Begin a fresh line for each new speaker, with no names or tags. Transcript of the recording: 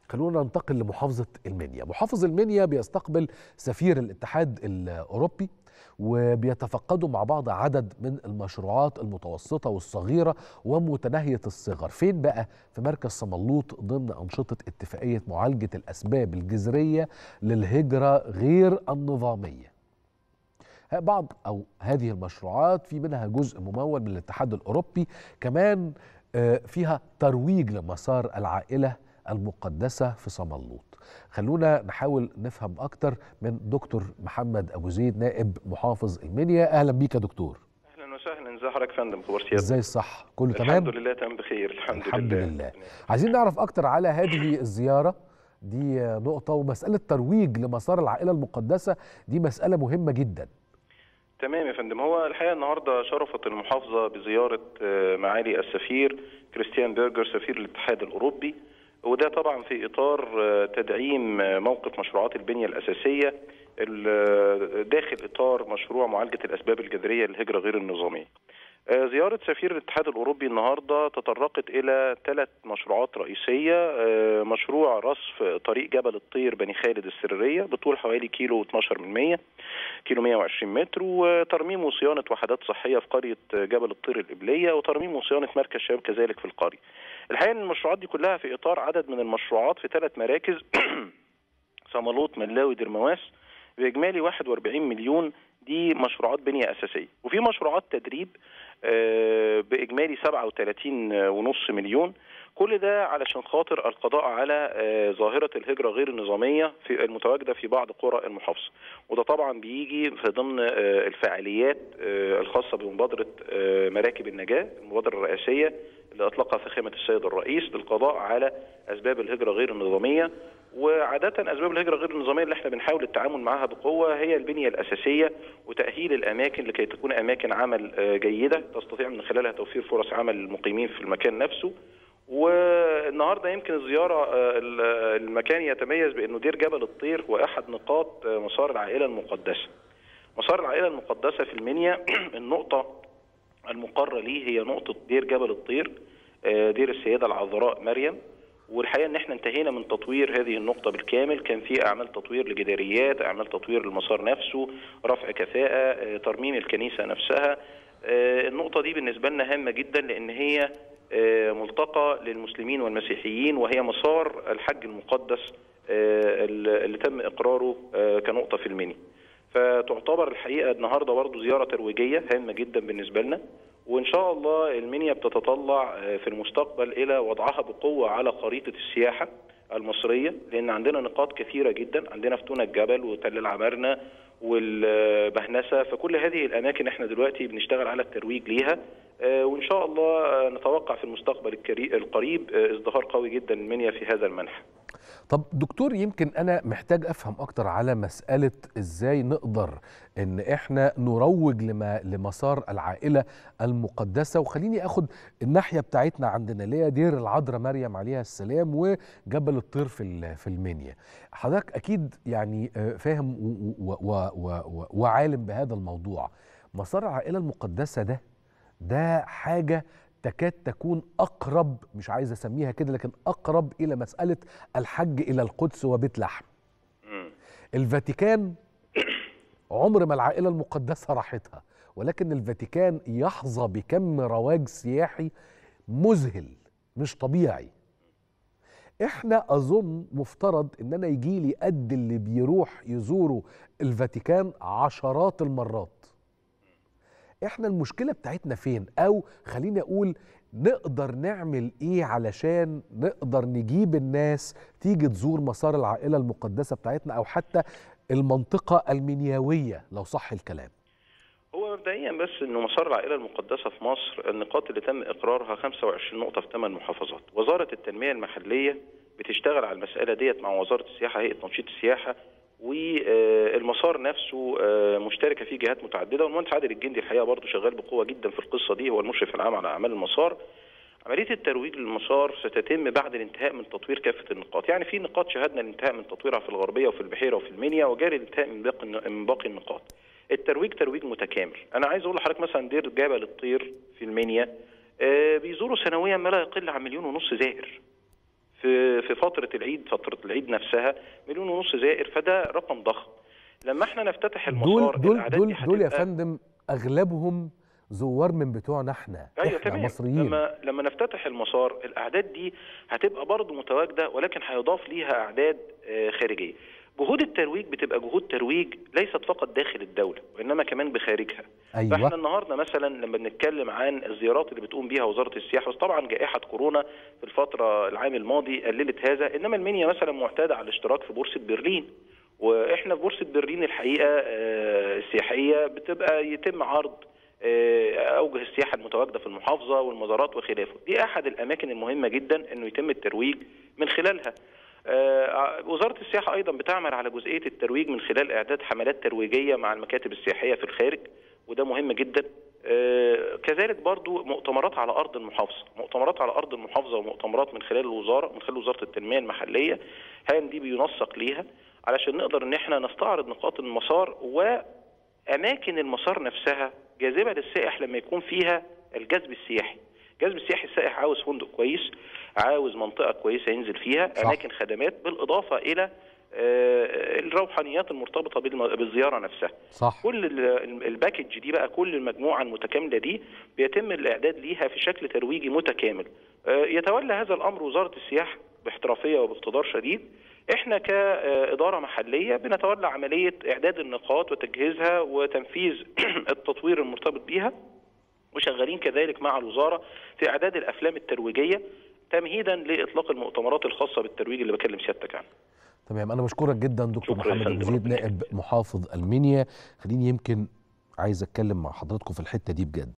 خلونا ننتقل لمحافظة المنيا محافظ المنيا بيستقبل سفير الاتحاد الأوروبي وبيتفقدوا مع بعض عدد من المشروعات المتوسطة والصغيرة ومتناهية الصغر فين بقى في مركز صملوط ضمن أنشطة اتفاقية معالجة الأسباب الجذرية للهجرة غير النظامية بعض أو هذه المشروعات في منها جزء ممول من الاتحاد الأوروبي كمان فيها ترويج لمسار العائلة المقدسة في صملوط خلونا نحاول نفهم أكتر من دكتور محمد أبو زيد نائب محافظ المنيا أهلا بيك يا دكتور
اهلا وسهلا ازي حضرتك يا فندم خبر سيادتك
ازاي الصح كله تمام
الحمد لله تمام بخير الحمد,
الحمد
لله,
لله عايزين نعرف أكتر على هذه الزيارة دي نقطة ومسألة ترويج لمسار العائلة المقدسة دي مسألة مهمة جدا
تمام يا فندم هو الحقيقه النهارده شرفت المحافظه بزياره آه، معالي السفير كريستيان بيرجر سفير الاتحاد الاوروبي وده طبعا في اطار آه، تدعيم آه، موقف مشروعات البنيه الاساسيه ال- داخل اطار مشروع معالجه الاسباب الجذريه للهجره غير النظاميه. آه، زيارة سفير الاتحاد الأوروبي النهاردة تطرقت إلى ثلاث مشروعات رئيسية آه، مشروع رصف طريق جبل الطير بني خالد السرية بطول حوالي كيلو 12 من 100 كيلو 120 متر وترميم وصيانة وحدات صحية في قرية جبل الطير الإبلية وترميم وصيانة مركز شباب كذلك في القرية الحقيقة أن المشروعات دي كلها في إطار عدد من المشروعات في ثلاث مراكز صمالوط ملاوي درمواس بإجمالي 41 مليون دي مشروعات بنية أساسية وفي مشروعات تدريب آه، بإجمالي 37 ونص مليون كل ده علشان خاطر القضاء على آه، ظاهرة الهجرة غير النظامية في المتواجدة في بعض قرى المحافظة وده طبعا بيجي في ضمن آه، الفعاليات آه، الخاصة بمبادرة آه، مراكب النجاة المبادرة الرئاسية اللي أطلقها فخامة السيد الرئيس للقضاء على أسباب الهجرة غير النظامية وعادة أسباب الهجرة غير النظامية اللي احنا بنحاول التعامل معها بقوة هي البنية الأساسية وتأهيل الأماكن لكي تكون أماكن عمل آه، جيدة تستطيع من خلالها توفير فرص عمل للمقيمين في المكان نفسه والنهارده يمكن الزياره آه، ال- المكان يتميز بانه دير جبل الطير هو احد نقاط آه، مسار العائله المقدسه. مسار العائله المقدسه في المنيا النقطه المقرة ليه هي نقطة دير جبل الطير آه، دير السيدة العذراء مريم والحقيقة ان احنا انتهينا من تطوير هذه النقطة بالكامل كان في اعمال تطوير لجداريات اعمال تطوير للمسار نفسه رفع كفاءة آه، ترميم الكنيسة نفسها آه، النقطة دي بالنسبة لنا هامة جدا لان هي آه، ملتقى للمسلمين والمسيحيين وهي مسار الحج المقدس آه، اللي تم اقراره آه، كنقطة في المنيا فتعتبر الحقيقه النهارده برضه زياره ترويجيه هامه جدا بالنسبه لنا وان شاء الله المنيا بتتطلع آه، في المستقبل الى وضعها بقوه على خريطه السياحه المصريه لان عندنا نقاط كثيره جدا عندنا فتونه الجبل وتل العمارنه والبهنسه فكل هذه الاماكن احنا دلوقتي بنشتغل على الترويج ليها آه، وان شاء الله آه، نتوقع في المستقبل الكري- القريب آه، ازدهار قوي جدا المنيا في هذا المنحى
طب دكتور يمكن انا محتاج افهم اكتر على مساله ازاي نقدر ان احنا نروج لما لمسار العائله المقدسه وخليني اخد الناحيه بتاعتنا عندنا اللي هي دير العذراء مريم عليها السلام وجبل الطير في ال- في المنيا حضرتك اكيد يعني آه، فاهم و- و- و- و- و- وعالم بهذا الموضوع مسار العائله المقدسه ده ده حاجه تكاد تكون اقرب مش عايز اسميها كده لكن اقرب الى مساله الحج الى القدس وبيت لحم
مم.
الفاتيكان عمر ما العائله المقدسه راحتها ولكن الفاتيكان يحظى بكم رواج سياحي مذهل مش طبيعي احنا اظن مفترض ان انا يجي لي قد اللي بيروح يزوروا الفاتيكان عشرات المرات احنا المشكله بتاعتنا فين او خليني اقول نقدر نعمل ايه علشان نقدر نجيب الناس تيجي تزور مسار العائله المقدسه بتاعتنا او حتى المنطقه المنيويه لو صح الكلام
هو مبدئيا بس انه مسار العائله المقدسه في مصر النقاط اللي تم اقرارها 25 نقطه في ثمان محافظات وزاره التنميه المحليه بتشتغل على المساله ديت مع وزاره السياحه هيئه تنشيط السياحه والمسار نفسه آه، مشتركه فيه جهات متعدده والمهندس عادل الجندي الحقيقه برضه شغال بقوه جدا في القصه دي هو المشرف العام على اعمال المسار عمليه الترويج للمسار ستتم بعد الانتهاء من تطوير كافه النقاط، يعني في نقاط شهدنا الانتهاء من تطويرها في الغربيه وفي البحيره وفي المنيا وجاري الانتهاء من باقي من باقي النقاط. الترويج ترويج متكامل، انا عايز اقول لحضرتك مثلا دير جبل الطير في المنيا آه، بيزوروا سنويا ما لا يقل عن مليون ونص زائر. في في فتره العيد فتره العيد نفسها مليون ونص زائر فده رقم ضخم لما احنا نفتتح المسار
دول دول
الأعداد
دول,
دي
دول يا
هتبقى-
فندم اغلبهم زوار من بتوعنا احنا
ايوه
احنا
تمام
مصريين
لما لما نفتتح المسار الاعداد دي هتبقى برضه متواجده ولكن هيضاف ليها اعداد آه، خارجيه جهود الترويج بتبقى جهود ترويج ليست فقط داخل الدوله وانما كمان بخارجها فاحنا
ايوه
النهارده مثلا لما بنتكلم عن الزيارات اللي بتقوم بيها وزاره السياحه بس طبعا جائحه كورونا في الفتره العام الماضي قللت هذا انما المنيا مثلا معتاده على الاشتراك في بورصه برلين واحنا في بورصه برلين الحقيقه آه، السياحيه بتبقى يتم عرض آه، اوجه السياحه المتواجده في المحافظه والمزارات وخلافه دي احد الاماكن المهمه جدا انه يتم الترويج من خلالها آه، وزاره السياحه ايضا بتعمل على جزئيه الترويج من خلال اعداد حملات ترويجيه مع المكاتب السياحيه في الخارج وده مهم جدا آه، كذلك برضو مؤتمرات على ارض المحافظه مؤتمرات على ارض المحافظه ومؤتمرات من خلال الوزاره من خلال وزاره التنميه المحليه هان دي بينسق ليها علشان نقدر ان احنا نستعرض نقاط المسار واماكن المسار نفسها جاذبه للسائح لما يكون فيها الجذب السياحي الجذب السياحي السائح عاوز فندق كويس عاوز منطقه كويسه ينزل فيها
صح.
اماكن خدمات بالاضافه الى آه، الروحانيات المرتبطه بالم- بالزياره نفسها
صح
كل ال- ال- الباكج دي بقى كل المجموعه المتكامله دي بيتم الاعداد ليها في شكل ترويجي متكامل آه، يتولى هذا الامر وزاره السياحه باحترافيه وباقتدار شديد احنا كاداره محليه بنتولى عمليه اعداد النقاط وتجهيزها وتنفيذ التطوير المرتبط بيها وشغالين كذلك مع الوزاره في اعداد الافلام الترويجيه تمهيدا لاطلاق المؤتمرات الخاصه بالترويج اللي بكلم سيادتك عنه
تمام انا بشكرك جدا دكتور
شكرا يا
محمد
فندم،
ابو زيد
ربنا
نائب محافظ المنيا خليني يمكن عايز اتكلم مع حضراتكم في الحته دي بجد